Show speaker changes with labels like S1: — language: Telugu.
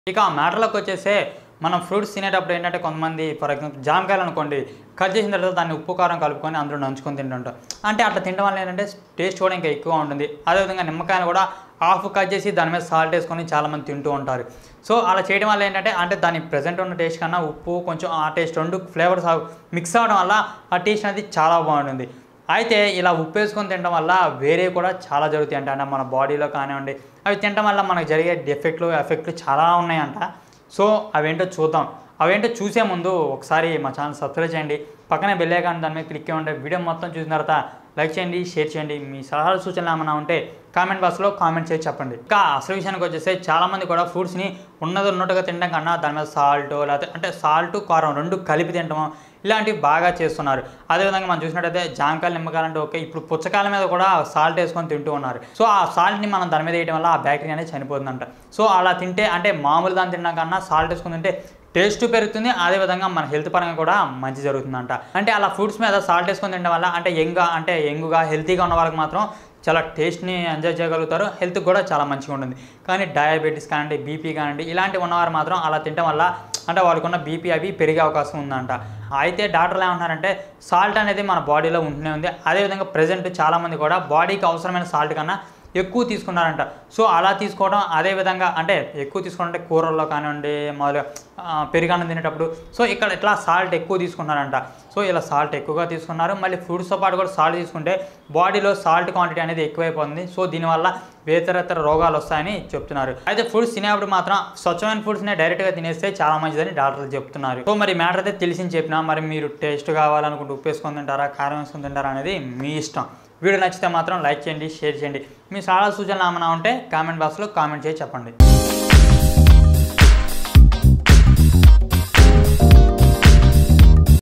S1: ఇక ఆ మ్యాటర్లోకి వచ్చేసే మనం ఫ్రూట్స్ తినేటప్పుడు ఏంటంటే కొంతమంది ఫర్ ఎగ్జాంపుల్ జామకాయలు అనుకోండి కట్ చేసిన తర్వాత దాన్ని ఉప్పు కారం కలుపుకొని అందులో నంచుకొని తింటుంటాం అంటే అట్లా తినడం వల్ల ఏంటంటే టేస్ట్ కూడా ఇంకా ఎక్కువ ఉంటుంది అదేవిధంగా నిమ్మకాయలు కూడా హాఫ్ కట్ చేసి దాని మీద సాల్ట్ వేసుకొని చాలామంది తింటూ ఉంటారు సో అలా చేయడం వల్ల ఏంటంటే అంటే దాని ప్రజెంట్ ఉన్న టేస్ట్ కన్నా ఉప్పు కొంచెం ఆ టేస్ట్ రెండు ఫ్లేవర్స్ మిక్స్ అవ్వడం వల్ల ఆ టేస్ట్ అనేది చాలా బాగుంటుంది అయితే ఇలా ఉప్పు వేసుకొని తినడం వల్ల వేరే కూడా చాలా జరుగుతాయి అంట అంటే మన బాడీలో కానివ్వండి అవి తినడం వల్ల మనకు జరిగే డిఫెక్ట్లు ఎఫెక్ట్లు చాలా ఉన్నాయంట సో అవేంటో చూద్దాం అవేంటో చూసే ముందు ఒకసారి మా ఛానల్ సబ్స్క్రైబ్ చేయండి పక్కనే బెల్ ఐకాన్ దాని మీద క్లిక్ చేయండి వీడియో మొత్తం చూసిన తర్వాత లైక్ చేయండి షేర్ చేయండి మీ సలహాలు సూచనలు ఏమైనా ఉంటే కామెంట్ బాక్స్లో కామెంట్ చేసి చెప్పండి ఇంకా అసలు విషయానికి వచ్చేస్తే చాలామంది కూడా ఫ్రూట్స్ని ఉన్నది ఉన్నట్టుగా తినడం కన్నా దాని మీద సాల్ట్ లేకపోతే అంటే సాల్ట్ కారం రెండు కలిపి తినడం ఇలాంటివి బాగా చేస్తున్నారు అదేవిధంగా మనం చూసినట్టయితే జామకాయలు నిమ్మకాయలు అంటే ఓకే ఇప్పుడు పుచ్చకాయల మీద కూడా సాల్ట్ వేసుకొని తింటూ ఉన్నారు సో ఆ సాల్ట్ని మనం దాని మీద వేయడం వల్ల ఆ బ్యాక్టీరియా అనేది చనిపోతుందంట సో అలా తింటే అంటే మామూలు దాన్ని తినడం కన్నా సాల్ట్ వేసుకొని తింటే టేస్ట్ పెరుగుతుంది అదేవిధంగా మన హెల్త్ పరంగా కూడా మంచి జరుగుతుందంట అంటే అలా ఫ్రూట్స్ మీద సాల్ట్ వేసుకొని తినడం వల్ల అంటే యంగ్గా అంటే యంగ్గా హెల్తీగా ఉన్న వాళ్ళకి మాత్రం చాలా టేస్ట్ని ఎంజాయ్ చేయగలుగుతారు హెల్త్ కూడా చాలా మంచిగా ఉంటుంది కానీ డయాబెటీస్ కానివ్వండి బీపీ కానివ్వండి ఇలాంటివి ఉన్నవారు మాత్రం అలా తినడం వల్ల అంటే వాళ్ళకు ఉన్న బీపీ అవి పెరిగే అవకాశం ఉందంట అయితే డాక్టర్లు ఏమంటున్నారంటే సాల్ట్ అనేది మన బాడీలో ఉంటూనే ఉంది అదేవిధంగా ప్రజెంట్ చాలామంది కూడా బాడీకి అవసరమైన సాల్ట్ కన్నా ఎక్కువ తీసుకున్నారంట సో అలా తీసుకోవడం అదే విధంగా అంటే ఎక్కువ తీసుకోవడం అంటే కూరల్లో కానివ్వండి మామూలుగా ఆ, పెరుగన్నం తినేటప్పుడు సో ఇక్కడ ఇట్లా సాల్ట్ ఎక్కువ తీసుకున్నారంట సో ఇలా సాల్ట్ ఎక్కువగా తీసుకున్నారు మళ్ళీ ఫ్రూట్స్తో పాటు కూడా సాల్ట్ తీసుకుంటే బాడీలో సాల్ట్ క్వాంటిటీ అనేది ఎక్కువైపోతుంది సో దీనివల్ల వేతరేతర రోగాలు వస్తాయని చెప్తున్నారు అయితే ఫుడ్స్ తినేప్పుడు మాత్రం స్వచ్ఛమైన ఫుడ్స్నే డైరెక్ట్గా తినేస్తే చాలా మంచిదని డాక్టర్లు చెప్తున్నారు సో మరి మ్యాటర్ అయితే తెలిసింది చెప్పినా మరి మీరు టేస్ట్ కావాలనుకుంటే ఉప్పు వేసుకొని తింటారా కారం వేసుకొని తింటారా అనేది మీ ఇష్టం వీడియో నచ్చితే మాత్రం లైక్ చేయండి షేర్ చేయండి మీ సలహా సూచనలు ఏమైనా ఉంటే కామెంట్ బాక్స్లో కామెంట్ చేసి చెప్పండి